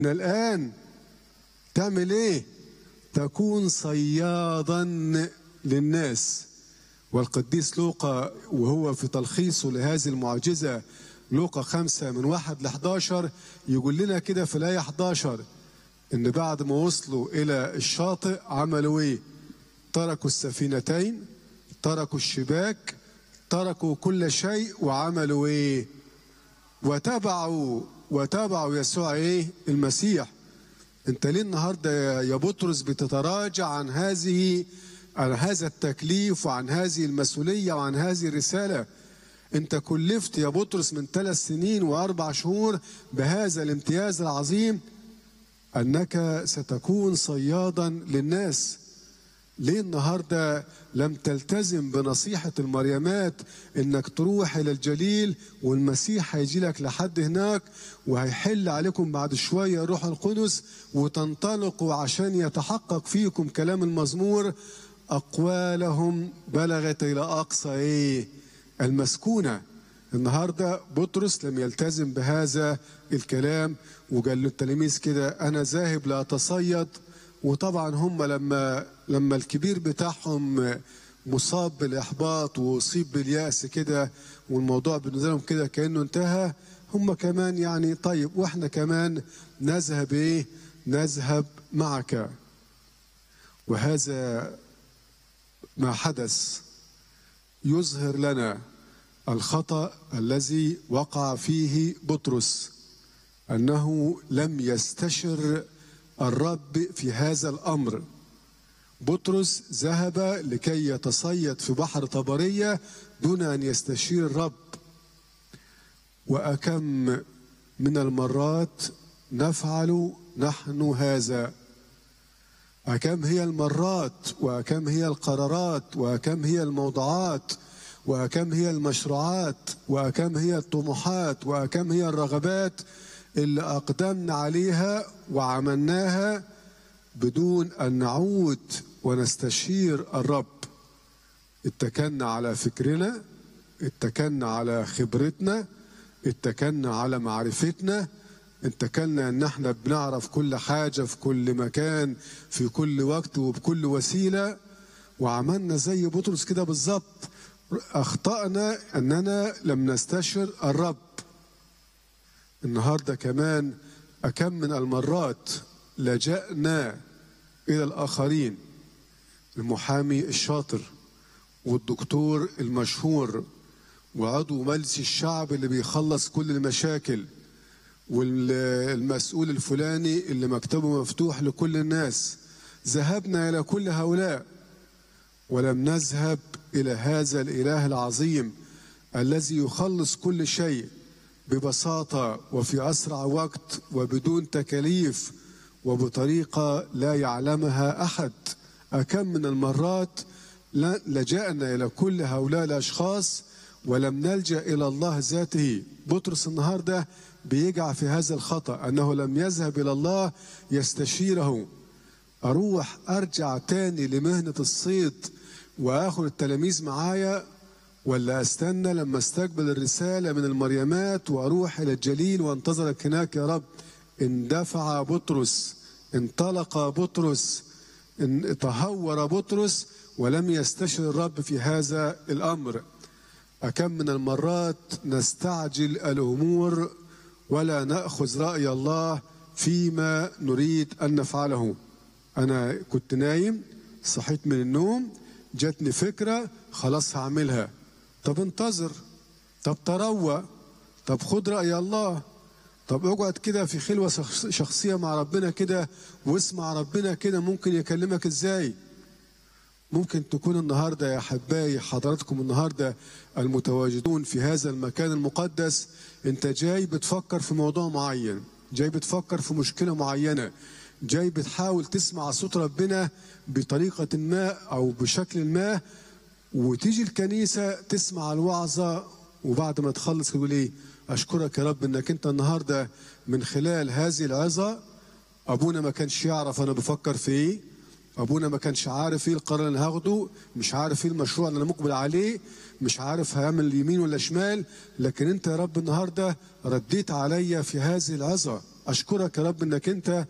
الآن تعمل إيه؟ تكون صيادا للناس والقديس لوقا وهو في تلخيصه لهذه المعجزة لوقا خمسة من واحد ل 11 يقول لنا كده في الآية 11 إن بعد ما وصلوا إلى الشاطئ عملوا إيه؟ تركوا السفينتين تركوا الشباك تركوا كل شيء وعملوا إيه؟ وتبعوا وتابعوا يسوع ايه المسيح انت ليه النهارده يا بطرس بتتراجع عن هذه عن هذا التكليف وعن هذه المسؤوليه وعن هذه الرساله انت كلفت يا بطرس من ثلاث سنين واربع شهور بهذا الامتياز العظيم انك ستكون صيادا للناس ليه النهارده لم تلتزم بنصيحه المريمات انك تروح الى الجليل والمسيح هيجي لك لحد هناك وهيحل عليكم بعد شويه روح القدس وتنطلقوا عشان يتحقق فيكم كلام المزمور اقوالهم بلغت الى اقصى ايه المسكونه النهارده بطرس لم يلتزم بهذا الكلام وقال للتلاميذ كده انا ذاهب لاتصيد وطبعا هم لما لما الكبير بتاعهم مصاب بالاحباط واصيب بالياس كده والموضوع بالنسبه لهم كده كانه انتهى هم كمان يعني طيب واحنا كمان نذهب ايه نذهب معك وهذا ما حدث يظهر لنا الخطا الذي وقع فيه بطرس انه لم يستشر الرب في هذا الامر بطرس ذهب لكي يتصيد في بحر طبريه دون ان يستشير الرب واكم من المرات نفعل نحن هذا أكم هي المرات وأكم هي القرارات وأكم هي الموضوعات وأكم هي المشروعات وأكم هي الطموحات وأكم هي الرغبات اللي أقدمنا عليها وعملناها بدون أن نعود ونستشير الرب اتكلنا على فكرنا اتكلنا على خبرتنا اتكلنا على معرفتنا اتكلنا ان احنا بنعرف كل حاجة في كل مكان في كل وقت وبكل وسيلة وعملنا زي بطرس كده بالظبط اخطأنا اننا لم نستشر الرب النهاردة كمان أكم من المرات لجأنا إلى الآخرين المحامي الشاطر والدكتور المشهور وعضو مجلس الشعب اللي بيخلص كل المشاكل والمسؤول الفلاني اللي مكتبه مفتوح لكل الناس ذهبنا إلى كل هؤلاء ولم نذهب إلى هذا الإله العظيم الذي يخلص كل شيء ببساطة وفي أسرع وقت وبدون تكاليف وبطريقة لا يعلمها أحد أكم من المرات لجأنا إلى كل هؤلاء الأشخاص ولم نلجأ إلى الله ذاته بطرس النهاردة بيقع في هذا الخطأ أنه لم يذهب إلى الله يستشيره أروح أرجع تاني لمهنة الصيد وآخذ التلاميذ معايا ولا استنى لما استقبل الرسالة من المريمات واروح الى الجليل وانتظرك هناك يا رب اندفع بطرس انطلق بطرس ان تهور بطرس ولم يستشر الرب في هذا الامر أكم من المرات نستعجل الأمور ولا نأخذ رأي الله فيما نريد أن نفعله أنا كنت نايم صحيت من النوم جاتني فكرة خلاص هعملها طب انتظر طب تروى طب خد رأي الله طب اقعد كده في خلوة شخصية مع ربنا كده واسمع ربنا كده ممكن يكلمك ازاي ممكن تكون النهارده يا احبائي حضراتكم النهارده المتواجدون في هذا المكان المقدس انت جاي بتفكر في موضوع معين جاي بتفكر في مشكله معينه جاي بتحاول تسمع صوت ربنا بطريقه ما او بشكل ما وتيجي الكنيسه تسمع الوعظه وبعد ما تخلص تقول ايه اشكرك يا رب انك انت النهارده من خلال هذه العظه ابونا ما كانش يعرف انا بفكر في ايه ابونا ما كانش عارف ايه القرار اللي هاخده مش عارف ايه المشروع اللي انا مقبل عليه مش عارف هيعمل يمين ولا شمال لكن انت يا رب النهارده رديت عليا في هذه العظه اشكرك يا رب انك انت